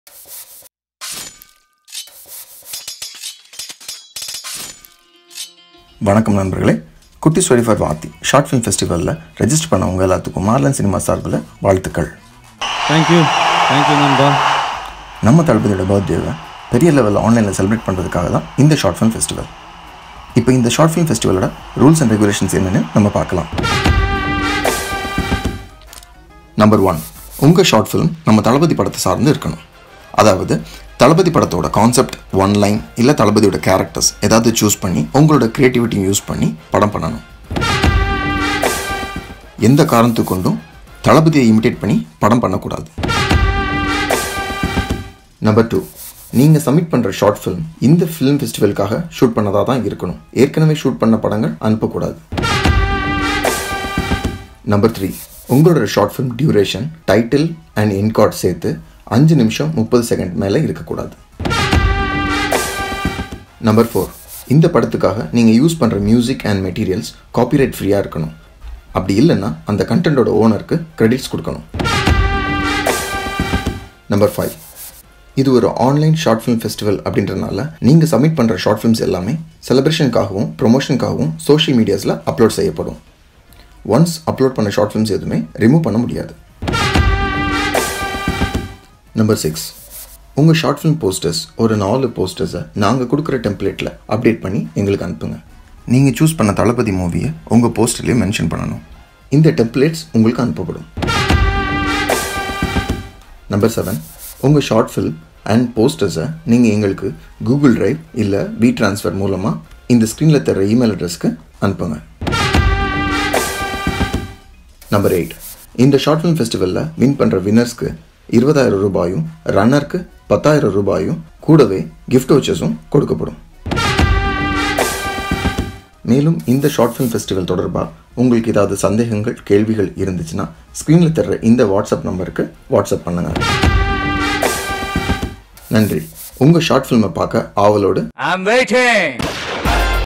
வணக்கம் நண்பர்களே Kutti story for Vaathi short film ஃபெஸ்டிவலில் ரெஜிஸ்டர் பண்ணவங்க எல்லாத்துக்கும் மார்லன் சினிமா சார்பில் வாழ்த்துக்கள் தேங்க்யூ தேங்க்யூ நண்பா நம்ம தளபதியோட பர்த்டேவை பெரிய லெவலில் ஆன்லைனில் செலிப்ரேட் பண்ணுறதுக்காக தான் இந்த ஷார்ட் ஃபிலிம் ஃபெஸ்டிவல் இப்போ இந்த ஷார்ட் ஃபிலிம் ஃபெஸ்டிவலோட ரூல்ஸ் அண்ட் ரெகுலேஷன்ஸ் என்னென்னு நம்ம பார்க்கலாம் நம்பர் ஒன் உங்கள் ஷார்ட் ஃபிலிம் நம்ம தளபதி படத்தை சார்ந்து இருக்கணும் அதாவது தளபதி படத்தோட கான்செப்ட் ஒன் லைன் இல்லை தளபதியோட கேரக்டர்ஸ் ஏதாவது சூஸ் பண்ணி உங்களோட க்ரியேட்டிவிட்டி யூஸ் பண்ணி படம் பண்ணணும் எந்த காரணத்துக்கு கொண்டும் தளபதியை இமிடேட் பண்ணி படம் பண்ணக்கூடாது நம்பர் டூ நீங்கள் சப்மிட் பண்ணுற ஷார்ட் ஃபிலிம் இந்த ஃபிலிம் ஃபெஸ்டிவலுக்காக ஷூட் பண்ணதாக தான் இருக்கணும் ஏற்கனவே ஷூட் பண்ண படங்கள் அனுப்பக்கூடாது நம்பர் த்ரீ உங்களோட short film duration title and end card சேர்த்து அஞ்சு நிமிஷம் முப்பது செகண்ட் மேலே இருக்கக்கூடாது நம்பர் ஃபோர் இந்த படத்துக்காக நீங்கள் யூஸ் பண்ணுற மியூசிக் அண்ட் மெட்டீரியல்ஸ் காப்பிரைட் ஃப்ரீயாக இருக்கணும் அப்படி இல்லைன்னா அந்த கண்டென்ட்டோட ஓனருக்கு கிரெடிட்ஸ் கொடுக்கணும் நம்பர் ஃபைவ் இது ஒரு ஆன்லைன் ஷார்ட் ஃபிலிம் ஃபெஸ்டிவல் அப்படின்றனால நீங்கள் சப்மிட் பண்ணுற ஷார்ட் ஃபிலிம்ஸ் எல்லாமே செலிப்ரேஷனுக்காகவும் ப்ரொமோஷனுக்காகவும் சோஷியல் மீடியாஸில் அப்லோட் செய்யப்படும் ஒன்ஸ் அப்லோட் பண்ண ஷார்ட் ஃபிலிம்ஸ் எதுவுமே ரிமூவ் பண்ண முடியாது நம்பர் சிக்ஸ் உங்கள் ஷார்ட் ஃபிலிம் போஸ்டர்ஸ் ஒரு நாலு போஸ்டர்ஸை நாங்கள் கொடுக்குற டெம்ப்ளேட்டில் அப்டேட் பண்ணி எங்களுக்கு அனுப்புங்க நீங்கள் சூஸ் பண்ண தளபதி மூவியை உங்கள் போஸ்டர்லேயே மென்ஷன் பண்ணணும் இந்த டெம்ப்ளேட்ஸ் உங்களுக்கு அனுப்பப்படும் நம்பர் செவன் உங்கள் ஷார்ட் ஃபில்ம் அண்ட் போஸ்டர்ஸை நீங்கள் எங்களுக்கு கூகுள் டிரைவ் இல்லை வி ட்ரான்ஸ்ஃபர் மூலமாக இந்த ஸ்க்ரீனில் தர இமெயில் அட்ரஸ்க்கு அனுப்புங்க நம்பர் எயிட் இந்த ஷார்ட் ஃபிலிம் ஃபெஸ்டிவலில் வின் பண்ணுற வின்னர்ஸ்க்கு இருபதாயிரம் ரூபாயும் ரன்னருக்கு பத்தாயிரம் ரூபாயும் கூடவே கிஃப்ட் வச்சஸும் கொடுக்கப்படும் மேலும் இந்த ஷார்ட் ஃபிலிம் ஃபெஸ்டிவல் தொடர்பாக உங்களுக்கு ஏதாவது சந்தேகங்கள் கேள்விகள் இருந்துச்சுன்னா ஸ்க்ரீனில் தர்ற இந்த வாட்ஸ்அப் நம்பருக்கு வாட்ஸ்அப் பண்ணுங்கள் நன்றி உங்கள் ஷார்ட் ஃபிலிமை பார்க்க ஆவலோடு I'm waiting.